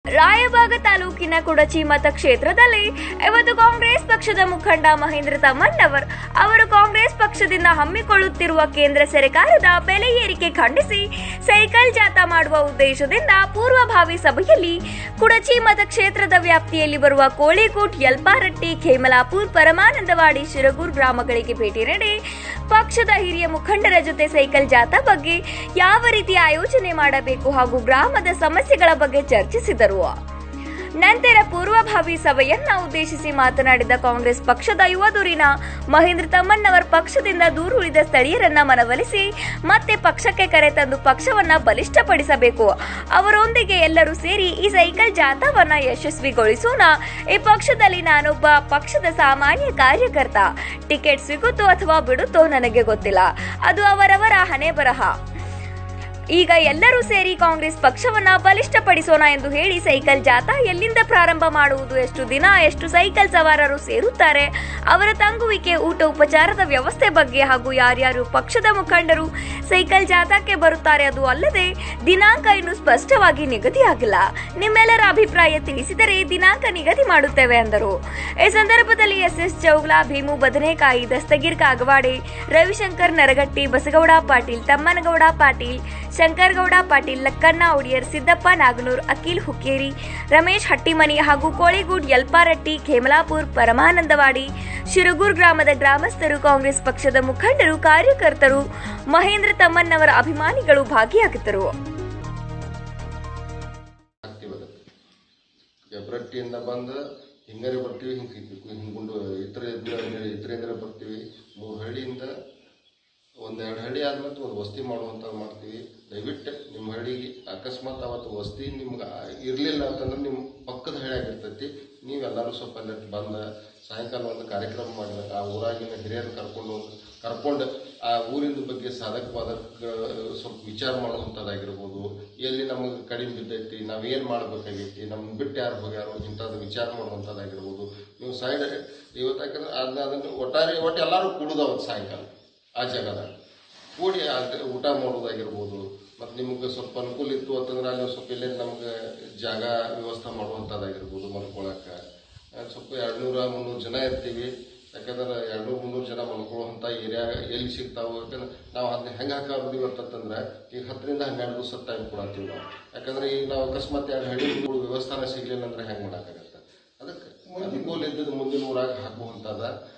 ರಾಯಬಾಗ ತಾಲೂಕಿನ ಕುಡಚಿ ಮತಕ್ಷೇತ್ರದಲ್ಲಿ ಇವತ್ತು ಕಾಂಗ್ರೆಸ್ ಪಕ್ಷದ ಮುಖಂಡ ಮಹೇಂದ್ರ ತಮ್ಮಣ್ಣವರ್ ಅವರು ಕಾಂಗ್ರೆಸ್ ಪಕ್ಷದಿಂದ ಹಮ್ಮಿಕೊಳ್ಳುತ್ತಿರುವ ಕೇಂದ್ರ ಸರ್ಕಾರದ ಬೆಲೆ ಏರಿಕೆ ಖಂಡಿಸಿ ಸೈಕಲ್ ಜಾಥಾ ಮಾಡುವ ಉದ್ದೇಶದಿಂದ ಪೂರ್ವಭಾವಿ ಸಭೆಯಲ್ಲಿ ಕುಡಚಿ ಮತಕ್ಷೇತ್ರದ ವ್ಯಾಪ್ತಿಯಲ್ಲಿ ಬರುವ ಕೋಳಿಕೋಟ್ ಯಲ್ಪಾರಟ್ಟಿ ಖೇಮಲಾಪುರ್ ಪರಮಾನಂದವಾಡಿ ಶಿರಗೂರ್ ಗ್ರಾಮಗಳಿಗೆ ಭೇಟಿ ನೀಡಿ ಪಕ್ಷದ ಹಿರಿಯ ಮುಖಂಡರ ಜೊತೆ ಸೈಕಲ್ ಜಾಥಾ ಬಗ್ಗೆ ಯಾವ ರೀತಿ ಆಯೋಜನೆ ಮಾಡಬೇಕು ಹಾಗೂ ಗ್ರಾಮದ ಸಮಸ್ಯೆಗಳ ಬಗ್ಗೆ ಚರ್ಚಿಸಿದರು ನಂತರ ಪೂರ್ವಭಾವಿ ಸಭೆಯನ್ನ ಉದ್ದೇಶಿಸಿ ಮಾತನಾಡಿದ ಕಾಂಗ್ರೆಸ್ ಪಕ್ಷದ ಯುವದೂರಿನ ಮಹೇಂದ್ರ ತಮ್ಮಣ್ಣವರ್ ಪಕ್ಷದಿಂದ ದೂರುಳಿದ ಸ್ಥಳೀಯರನ್ನ ಮನವೊಲಿಸಿ ಮತ್ತೆ ಪಕ್ಷಕ್ಕೆ ಕರೆತಂದು ಪಕ್ಷವನ್ನ ಬಲಿಷ್ಠಪಡಿಸಬೇಕು ಅವರೊಂದಿಗೆ ಎಲ್ಲರೂ ಸೇರಿ ಈ ಸೈಕಲ್ ಜಾಥಾವನ್ನ ಯಶಸ್ವಿಗೊಳಿಸೋಣ ಈ ಪಕ್ಷದಲ್ಲಿ ನಾನೊಬ್ಬ ಪಕ್ಷದ ಸಾಮಾನ್ಯ ಕಾರ್ಯಕರ್ತ ಟಿಕೆಟ್ ಸಿಗುತ್ತೋ ಅಥವಾ ಬಿಡುತ್ತೋ ನನಗೆ ಗೊತ್ತಿಲ್ಲ ಅದು ಅವರವರ ಹಣೆ ಬರಹ ಈಗ ಎಲ್ಲರೂ ಸೇರಿ ಕಾಂಗ್ರೆಸ್ ಪಕ್ಷವನ್ನ ಬಲಿಷ್ಠಪಡಿಸೋಣ ಎಂದು ಹೇಳಿ ಸೈಕಲ್ ಜಾಥಾ ಎಲ್ಲಿಂದ ಪ್ರಾರಂಭ ಮಾಡುವುದು ಎಷ್ಟು ದಿನ ಎಷ್ಟು ಸೈಕಲ್ ಸವಾರರು ಸೇರುತ್ತಾರೆ ಅವರ ತಂಗುವಿಕೆ ಊಟ ಉಪಚಾರದ ವ್ಯವಸ್ಥೆ ಬಗ್ಗೆ ಹಾಗೂ ಯಾರ್ಯಾರು ಪಕ್ಷದ ಮುಖಂಡರು ಸೈಕಲ್ ಜಾಥಾಕ್ಕೆ ಬರುತ್ತಾರೆ ಅದು ಅಲ್ಲದೆ ದಿನಾಂಕ ಇನ್ನು ಸ್ಪಷ್ಟವಾಗಿ ನಿಗದಿಯಾಗಿಲ್ಲ ನಿಮ್ಮೆಲ್ಲರ ಅಭಿಪ್ರಾಯ ತಿಳಿಸಿದರೆ ದಿನಾಂಕ ನಿಗದಿ ಮಾಡುತ್ತೇವೆ ಎಂದರು ಈ ಸಂದರ್ಭದಲ್ಲಿ ಎಸ್ ಎಸ್ ಚೌಗ್ಲಾ ಭೀಮು ಬದನೆಕಾಯಿ ದಸ್ತಗೀರ್ ಕಾಗವಾಡೆ ರವಿಶಂಕರ್ ನರಗಟ್ಟಿ ಬಸಗೌಡ ಪಾಟೀಲ್ ತಮ್ಮನಗೌಡ ಪಾಟೀಲ್ ಶಂಕರಗೌಡ ಪಾಟೀಲ್ ಲಕ್ಕಣ್ಣ ಒಡಿಯರ್ ಸಿದ್ದಪ್ಪ ನಾಗನೂರ್ ಅಖಿಲ್ ಹುಕ್ಕೇರಿ ರಮೇಶ್ ಹಟ್ಟಿಮನಿ ಹಾಗೂ ಕೋಳಿಗೂಡ್ ಯಲ್ಪಾರಟ್ಟಿ ಖೇಮಲಾಪುರ್ ಪರಮಾನಂದವಾಡಿ ಶಿರಗೂರ್ ಗ್ರಾಮದ ಗ್ರಾಮಸ್ಥರು ಕಾಂಗ್ರೆಸ್ ಪಕ್ಷದ ಮುಖಂಡರು ಕಾರ್ಯಕರ್ತರು ಮಹೇಂದ್ರ ತಮ್ಮಣ್ಣವರ ಅಭಿಮಾನಿಗಳು ಭಾಗಿಯಾಗಿದ್ದರು ಆಗ್ತೀವಿ ಹೆಬ್ರಟ್ಟಿಯಿಂದ ಬಂದು ಹಿಂಗರೆ ಬರ್ತೀವಿ ಹಿಂಗೆ ಹಿಂಗುಂಡು ಇತರ ಇತರೇಂದ್ರ ಬರ್ತೀವಿ ಮೂರು ಹಳ್ಳಿಯಿಂದ ಒಂದೆರಡು ಹಳ್ಳಿ ಆದ್ಮೇಲೆ ಒಂದು ವಸ್ತಿ ಮಾಡುವಂಥದ್ದು ಮಾಡ್ತೀವಿ ದಯವಿಟ್ಟು ನಿಮ್ಮ ಹಳ್ಳಿಗೆ ಅಕಸ್ಮಾತ್ ಅವತ್ತು ವಸ್ತಿ ನಿಮ್ಗೆ ಇರಲಿಲ್ಲ ಅಂತಂದ್ರೆ ನಿಮ್ಮ ಪಕ್ಕದ ಹಳ್ಳಿ ಆಗಿರ್ತೈತಿ ನೀವೆಲ್ಲರೂ ಸ್ವಲ್ಪ ಅಲ್ಲಿ ಬಂದು ಸಾಯಂಕಾಲ ಒಂದು ಕಾರ್ಯಕ್ರಮ ಮಾಡಿದಾಗ ಆ ಊರಾಗಿನ ಹಿರಿಯರು ಕರ್ಕೊಂಡು ಹೋಗಿ ಕರ್ಕೊಂಡು ಆ ಊರಿನ ಬಗ್ಗೆ ಸಾಧಕ ಬಾಧಕ ಸ್ವಲ್ಪ ವಿಚಾರ ಮಾಡುವಂಥದ್ದಾಗಿರ್ಬೋದು ಎಲ್ಲಿ ನಮಗೆ ಕಡಿಮೆ ಬಿದ್ದೈತಿ ನಾವೇನು ಮಾಡ್ಬೇಕಾಗೈತಿ ನಮ್ಗೆ ಬಿಟ್ಟು ಯಾರು ಹೋಗ್ಯಾರೋ ಇಂಥದ್ದು ವಿಚಾರ ಮಾಡುವಂಥದ್ದಾಗಿರ್ಬೋದು ನೀವು ಸೈಡ್ ಇವತ್ತು ಯಾಕಂದ್ರೆ ಅದನ್ನ ಅದನ್ನು ಒಟ್ಟಾರೆ ಒಟ್ಟು ಎಲ್ಲರೂ ಕೂಡುದ ಅವತ್ತು ಸಾಯಂಕಾಲ ಆ ಜಾಗದಾಗ ಕೂಡಿ ಅದ್ ಊಟ ಮಾಡೋದಾಗಿರ್ಬೋದು ಮತ್ತು ನಿಮ್ಗೆ ಸ್ವಲ್ಪ ಅನುಕೂಲ ಇತ್ತು ಅಂತಂದ್ರೆ ಅಲ್ಲಿ ಸ್ವಲ್ಪ ಇಲ್ಲೇ ನಮ್ಗೆ ಜಾಗ ವ್ಯವಸ್ಥೆ ಮಾಡುವಂಥದ್ದಾಗಿರ್ಬೋದು ಮಲ್ಕೊಳಕ್ಕೆ ಅಹ್ ಸ್ವಲ್ಪ ಎರಡು ನೂರ ಮುನ್ನೂರು ಜನ ಇರ್ತೀವಿ ಯಾಕಂದ್ರೆ ಎರಡು ನೂರು ಮುನ್ನೂರು ಜನ ಮಲ್ಕೊಳ್ಳುವಂಥ ಏರಿಯಾ ಎಲ್ಲಿ ಸಿಗ್ತಾವೆ ಯಾಕಂದ್ರೆ ನಾವು ಅದನ್ನ ಹೆಂಗೆ ಹಾಕಿದೀವಿ ಅಂತಂದ್ರೆ ಈಗ ಹತ್ತರಿಂದ ಹನ್ನೆರಡು ದಿವಸ ಟೈಮ್ ಕೊಡತ್ತೀವಿ ನಾವು ಯಾಕಂದ್ರೆ ಈಗ ನಾವು ಅಕಸ್ಮಾತ್ ಎರಡು ಹಳ್ಳಿಗಳು ವ್ಯವಸ್ಥಾನ ಸಿಗ್ಲಿಲ್ಲ ಅಂದ್ರೆ ಹೆಂಗೆ ಮಾಡೋಕ್ಕಾಗತ್ತೆ ಅದಕ್ಕೆ ಅನುಕೂಲ ಇದ್ದದ್ದು ಮುಂದಿನ ಊರಾಗ ಹಾಕುವಂಥದ್ದು